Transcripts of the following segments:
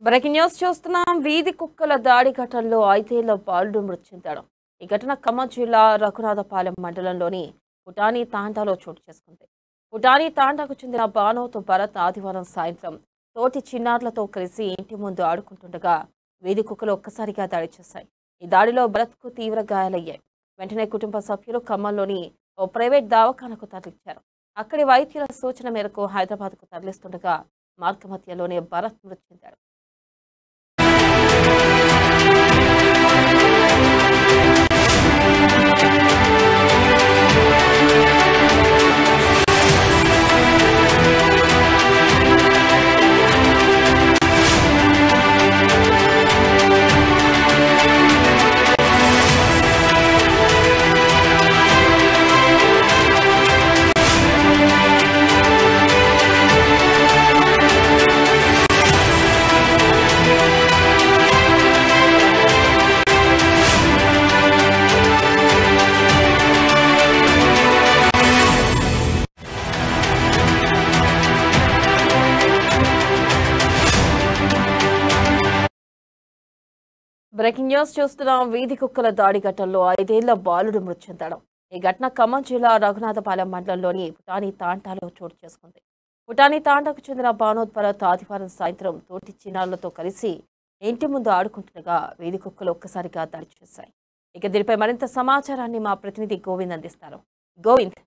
Breaking news చూస్తున్నాం వీధి కుక్కల దాడి ఘటనలో ఐదేళ్ల బాలుడు మృతి చెందాడు ఈ ఘటన ఖమ్మం జిల్లా రఘునాథపాలెం మండలంలోని పుటాని తాండాలో చోటు చేసుకుంది పుటాని తాండాకు చెందిన బానోతు భరత్ ఆదివారం సాయంత్రం తోటి చిన్నారులతో కలిసి ఇంటి ముందు ఆడుకుంటుండగా వీధి కుక్కలు ఒక్కసారిగా దాడి చేశాయి ఈ దాడిలో భరత్కు తీవ్ర గాయాలయ్యాయి వెంటనే కుటుంబ సభ్యులు ఖమ్మంలోని ఓ ప్రైవేట్ దవాఖానకు తరలించారు అక్కడి వైద్యుల సూచన మేరకు హైదరాబాద్కు తరలిస్తుండగా మార్గమధ్యలోనే భరత్ మృతి చెందాడు బ్రేకింగ్ న్యూస్ చూస్తున్నాం వీధి కుక్కల దాడి ఘటనలో ఐదేళ్ల బాలుడు మృతి చెందాడు ఈ ఘటన ఖమ్మం జిల్లా రఘునాథపాలెం మండలంలోని పుటాని తాంటాలో చోటు చేసుకుంది పుటాని తాండాకు చెందిన బానోద్ భరత్ ఆదివారం సాయంత్రం తోటి చిన్నారులతో కలిసి ఇంటి ముందు ఆడుకుంటుండగా వీధి కుక్కలు ఒక్కసారిగా దాడి చేశాయి ఇక దీనిపై మరింత సమాచారాన్ని మా ప్రతినిధి గోవింద్ అందిస్తారు గోవింద్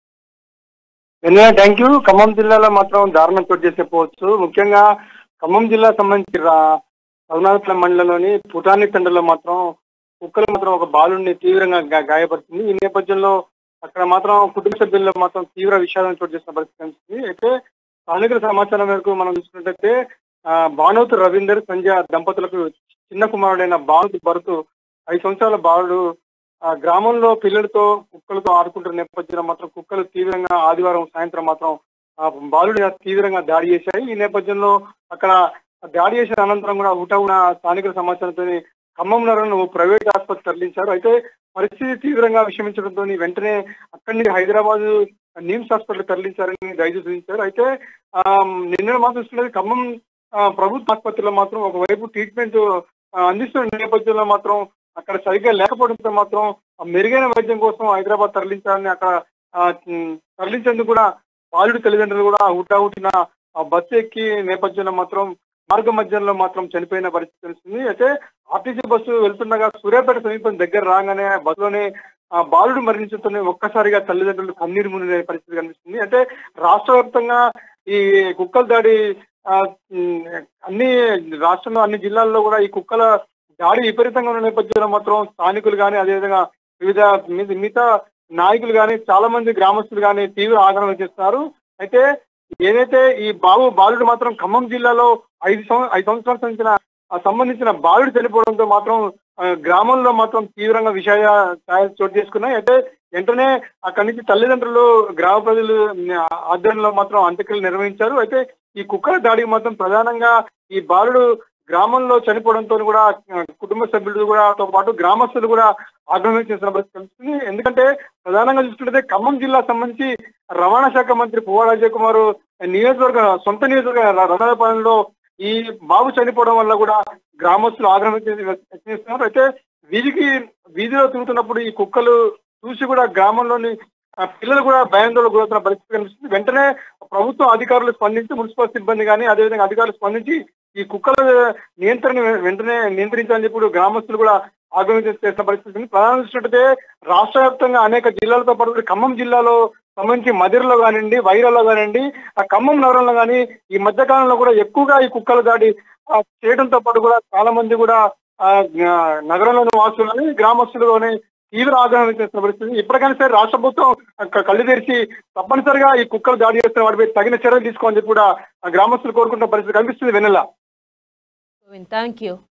వెన్నెల థ్యాంక్ యూ ఖమ్మం జిల్లాలో మాత్రం దారుణం చోటు చేసి చెప్పవచ్చు ముఖ్యంగా ఖమ్మం జిల్లా సంబంధించి రా- రఘునాథపురం మండలంలోని పుటాని తండ్రిలో మాత్రం కుక్కలు మాత్రం ఒక బాలుడిని తీవ్రంగా గా- గాయపడుతుంది ఈ నేపథ్యంలో అక్కడ మాత్రం కుటుంబ సభ్యుల్లో మాత్రం తీవ్ర విషాదం చోటు చేసిన పరిస్థితి కనిపిస్తుంది అయితే స్థానికుల సమాచారం మేరకు మనం చూసుకున్నట్టయితే ఆ, భానుతు రవీందర్ సంధ్య దంపతులకు చిన్న కుమారుడైన భానుతు భరతు ఐదు సంవత్సరాల బాలుడు ఆ గ్రామంలో పిల్లలతో కుక్కలతో ఆడుకుంటున్న నేపథ్యంలో మాత్రం కుక్కలు తీవ్రంగా ఆదివారం సాయంత్రం మాత్రం ఆ బాలుడి మీద తీవ్రంగా దాడి చేశాయి ఈ నేపథ్యంలో అక్కడ దాడి చేసిన అనంతరం కూడా హుటాహున స్థానికుల సమాచారంతో ఖమ్మం నగరంలో ప్రైవేట్ ఆసుపత్రి తరలించారు అయితే పరిస్థితి తీవ్రంగా విషమించడంతో వెంటనే అక్కడి నుంచి హైదరాబాద్ నిమ్స్ హాస్పిటల్ తరలించారని దయచేసి సూచించారు అయితే ఆ, నిన్న మాత్రం చూస్తున్నది ఖమ్మం ఆ, ప్రభుత్వ ఆసుపత్రిలో మాత్రం ఒకవైపు ట్రీట్మెంట్ ఆ, అందిస్తున్న నేపథ్యంలో మాత్రం అక్కడ సరిగ్గా లేకపోవడంతో మాత్రం ఆ మెరుగైన వైద్యం కోసం హైదరాబాద్ తరలించాలని అక్కడ ఆ, ఉమ్, తరలించేందుకు కూడా బాలుడి తల్లిదండ్రులు కూడా హుటాహుటిన ఆ బస్సు ఎక్కి నేపథ్యంలో మాత్రం మార్గ మధ్యంలో మాత్రం చనిపోయిన పరిస్థితి తెలుస్తుంది అయితే ఆర్టీసీ బస్సు వెళ్తుండగా సూర్యాపేట సమీపం దగ్గర రాగానే బస్సులోనే ఆ బాలుడు మరణించడంతో ఒక్కసారిగా తల్లిదండ్రులు కన్నీరు మునిగే పరిస్థితి కనిపిస్తుంది అంటే రాష్ట్ర వ్యాప్తంగా ఈ కుక్కల దాడి ఆ, ఉమ్, అన్ని రాష్ట్రంలో అన్ని జిల్లాల్లో కూడా ఈ కుక్కల దాడి విపరీతంగా ఉన్న నేపథ్యంలో మాత్రం స్థానికులు కానీ అదేవిధంగా వివిధ మిగ- మిగతా నాయకులు కానీ చాలా మంది గ్రామస్తులు కానీ తీవ్ర ఆగ్రహం చేస్తున్నారు అయితే ఏదైతే ఈ బాబు బాలుడు మాత్రం ఖమ్మం జిల్లాలో ఐదు సంవ ఐదు సంవత్సరాల సంబంధించిన ఆ సంబంధించిన బాలుడు చనిపోవడంతో మాత్రం ఆ, గ్రామంలో మాత్రం తీవ్రంగా విషయ ఛాయలు చోటు చేసుకున్నాయి అయితే వెంటనే అక్కడి నుంచి తల్లిదండ్రులు గ్రామ ప్రజలు ఆ, ఆధ్వర్యంలో మాత్రం అంత్యక్రియలు నిర్వహించారు అయితే ఈ కుక్కల దాడికి మాత్రం ప్రధానంగా ఈ బాలుడు గ్రామంలో చనిపోవడంతో కూడా ఆ, కుటుంబ సభ్యులు కూడా తో పాటు గ్రామస్తులు కూడా ఆగ్రహం చేసిన పరిస్థితి కనిపిస్తుంది ఎందుకంటే ప్రధానంగా చూసుకుంటే ఖమ్మం జిల్లా సంబంధించి రవాణా శాఖ మంత్రి పువ్వాడ అజయ్ కుమార్ నియోజకవర్గ సొంత నియోజకవర్గ రమణపాలెంలో ఈ బాబు చనిపోవడం వల్ల కూడా గ్రామస్తులు ఆగ్రహం చేసి వ్యక్తం చేస్తున్నారు అయితే వీధికి వీధిలో తిరుగుతున్నప్పుడు ఈ కుక్కలు చూసి కూడా గ్రామంలోని ఆ, పిల్లలు కూడా భయాందోళన గురవుతున్న పరిస్థితి కనిపిస్తుంది వెంటనే ప్రభుత్వం అధికారులు స్పందించి మున్సిపల్ సిబ్బంది కానీ అదేవిధంగా అధికారులు స్పందించి ఈ కుక్కల నియంత్రణ వెంటనే నియంత్రించాలని చెప్పి కూడా గ్రామస్తులు కూడా ఆగ్రహం చేసిన పరిస్థితి ఉంది. ప్రధానంగా చూసినట్టయితే రాష్ట్ర వ్యాప్తంగా అనేక జిల్లాలతో పాటు కూడా ఖమ్మం జిల్లాలో సంబంధించి మదిరలో కానివ్వండి వైరాలో కానివ్వండి ఆ ఖమ్మం నగరంలో కానీ ఈ మధ్య కాలంలో కూడా ఎక్కువగా ఈ కుక్కల దాడి ఆ, చేయడంతో పాటు కూడా చాలా మంది కూడా ఆ, ఆ, నగరంలోని వాసులు కానీ గ్రామస్తులు కానీ తీవ్ర ఆగ్రహం చేస్తున్న పరిస్థితి ఇప్పటికైనా సరే రాష్ట్ర ప్రభుత్వం క- కళ్ళు తెరిచి తప్పనిసరిగా ఈ కుక్కలు దాడి చేస్తున్న వాటిపై తగిన చర్యలు తీసుకోవాలని చెప్పి కూడా ఆ గ్రామస్తులు కోరుకుంటున్న పరిస్థితి కనిపిస్తుంది వెన్నెల గోవింద్ థ్యాంక్ యూ